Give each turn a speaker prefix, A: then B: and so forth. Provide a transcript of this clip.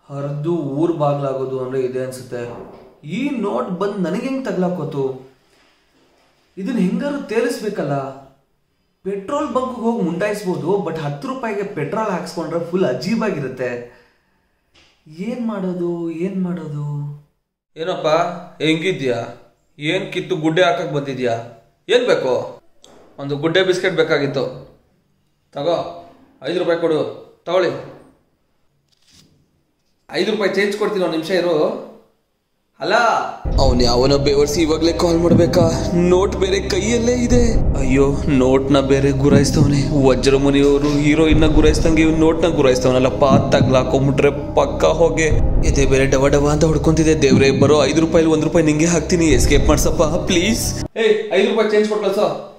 A: ಹರಿದು ಊರ್ ಬಾಗ್ಲಾಗೋದು ಅಂದ್ರೆ ಇದೆ ಅನ್ಸುತ್ತೆ ಈ ನೋಟ್ ಬಂದ್ ನನಗೆ ಹೆಂಗ್ ತಗ್ಲಾಕೋತು ಇದನ್ನ ಹೆಂಗಾರು ತೇಲಿಸ್ಬೇಕಲ್ಲ ಪೆಟ್ರೋಲ್ ಬಂಕ್ ಹೋಗಿ ಮುಂಟಾಯಿಸ್ಬೋದು ಬಟ್ ಹತ್ತು ರೂಪಾಯಿಗೆ ಪೆಟ್ರೋಲ್ ಹಾಕ್ಸ್ಕೊಂಡ್ರೆ ಫುಲ್ ಅಜೀಬಾಗಿರುತ್ತೆ ಏನ್ ಮಾಡೋದು ಏನ್ ಮಾಡೋದು
B: ಏನಪ್ಪ ಹೆಂಗಿದ್ಯಾ ಏನ್ ಕಿತ್ತು ಗುಡ್ಡೆ ಹಾಕಕ್ ಬಂದಿದ್ಯಾ ಏನ್ ಬೇಕು ಒಂದು ಗುಡ್ಡೆ ಬಿಸ್ಕೆಟ್ ಬೇಕಾಗಿತ್ತು ತಗೋ ಐದು ರೂಪಾಯಿ ಕೊಡು ತಗೊಳ್ಳಿ ಐದು ರೂಪಾಯಿ ಚೇಂಜ್ ಕೊಡ್ತೀನಿ ಒಂದು ನಿಮಿಷ ಇರು ಅಲ್ಲ ಅವನ್ ಯಾವನ ಬೇವರ್ಸಿ ಇವಾಗ್ಲೇ ಕಾಲ್ ಮಾಡ್ಬೇಕಾ ನೋಟ್ ಬೇರೆ ಕೈಯಲ್ಲೇ ಇದೆ ಅಯ್ಯೋ ನೋಟ್ ನ ಬೇರೆ ಗುರಾಯಿಸ್ತವನೆ ವಜ್ರ ಮುನಿಯವರು ಹೀರೋಯಿನ್ ನ ಗುರಾಯಿಸ್ತಂಗೆ ಇವ್ ನೋಟ್ ನ ಗುರಾಯಿಸ್ತವನಲ್ಲಪ್ಪ ತಗ್ಲಾಕೊಂಬಿಟ್ರೆ ಪಕ್ಕ ಹೋಗೆ ಇದೆ ಬೇರೆ ಡವ ಡವ ಅಂತ ಹೊಡ್ಕೊಂತಿದೆ ದೇವ್ರೆ ಬರೋ ಐದು ರೂಪಾಯಿ ಒಂದ್ ರೂಪಾಯಿ ನಿಂಗೆ ಹಾಕ್ತೀನಿ ಎಸ್ಕೇಪ್ ಮಾಡ್ಸಪ್ಪ ಪ್ಲೀಸ್ ಏಯ್ ಐದು ರೂಪಾಯಿ ಚೇಂಜ್ ಕೊಟ್ಲ ಸರ್